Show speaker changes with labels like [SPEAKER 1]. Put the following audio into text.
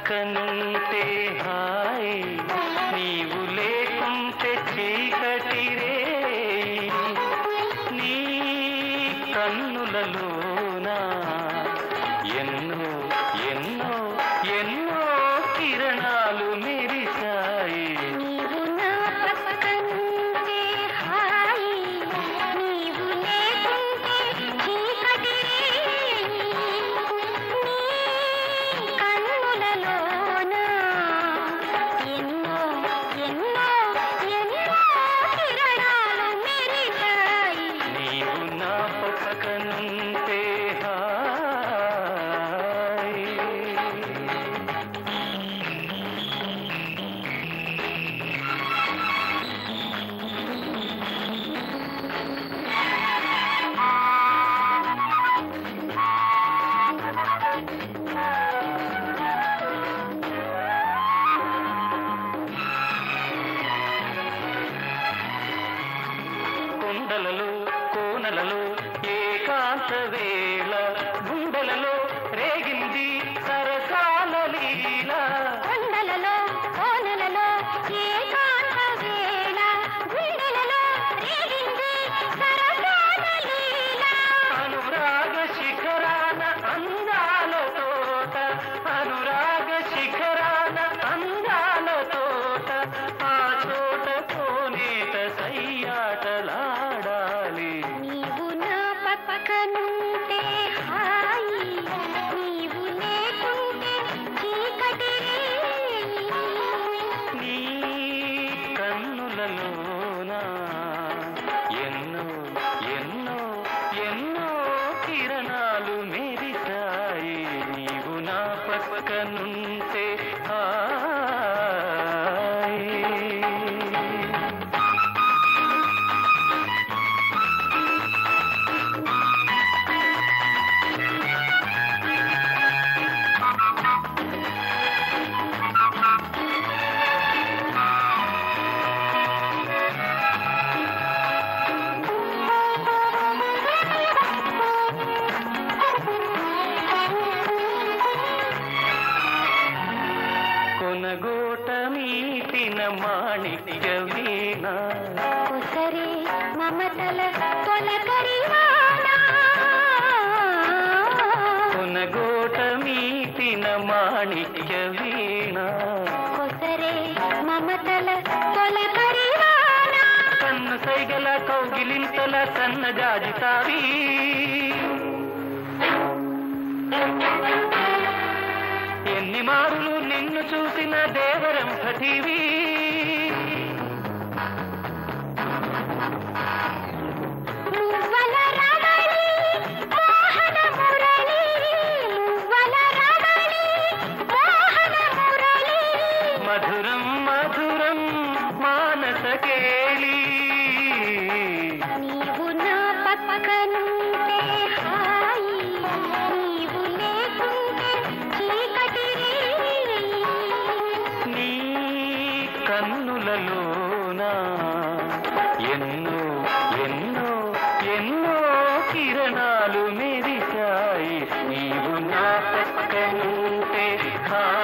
[SPEAKER 1] పక్కనుంటే హాయ్ నీవు లేకుంటే చీకటి రే నీ కన్నులలోన ఎన్నో ఎన్నో ఎన్నో కిరణాలు మెరిశాయి
[SPEAKER 2] నీవు నా పక్కనుంటే హాయి నీవు లేకుంటే చీకటి నీ కన్నులలోన ఎన్నో ఎన్నో ఎన్నో కిరణాలు మెరిశాయి
[SPEAKER 1] నీవు నా పక్కనుంటే హాయ్ కొండలలో కోనలలో ఏకాంత వేళ గుండెలలో రేగింది సరసాల లీల
[SPEAKER 2] కొండలలో కోనలలో ఏకాంత వేళ గుండెలలో రేగింది సరసాల లీల
[SPEAKER 1] అనురాగ శిఖరాన అందాల తోట అనురాగ శిఖరాన అందాల తోట ఆ చోట కోనేట సయ్యాటలాడాలి
[SPEAKER 2] నీవు నా పక్కనుంటే హాయి నీవు లేకుంటే చీకటి
[SPEAKER 1] నీ కన్నులలోన ఎన్నో ఎన్నో ఎన్నో కిరణాలు మెరిశాయి నీవు నా పక్కనుంటే హాయ్ కొనగోట మీటిన మాణిక్య వీణ
[SPEAKER 2] ఒసరే మమతల తొలకరివానా
[SPEAKER 1] కొనగోట మీటిన మాణిక్య వీణ
[SPEAKER 2] ఒసరే మమతల తొలకరివానా
[SPEAKER 1] కన్ను సైగల కౌగిలింతల కన్న జాజితావి ఎన్ని మారులు నిన్ను చూసిన దేవరం టీవీ
[SPEAKER 2] మువ్వల రమణి మోహన మురళి మువ్వల రమణి మోహన మురళి
[SPEAKER 1] మధురం మధురం మానస కేళీ
[SPEAKER 2] నీవు నా పక్కనుంటే హాయి నీవు లేకుంటే చీకటి
[SPEAKER 1] నీ కన్నులలోన ఎన్నో ఎన్నో ఎన్నో కిరణాలు మెరిశాయి నీవు నా పక్కనుంటే హాయ్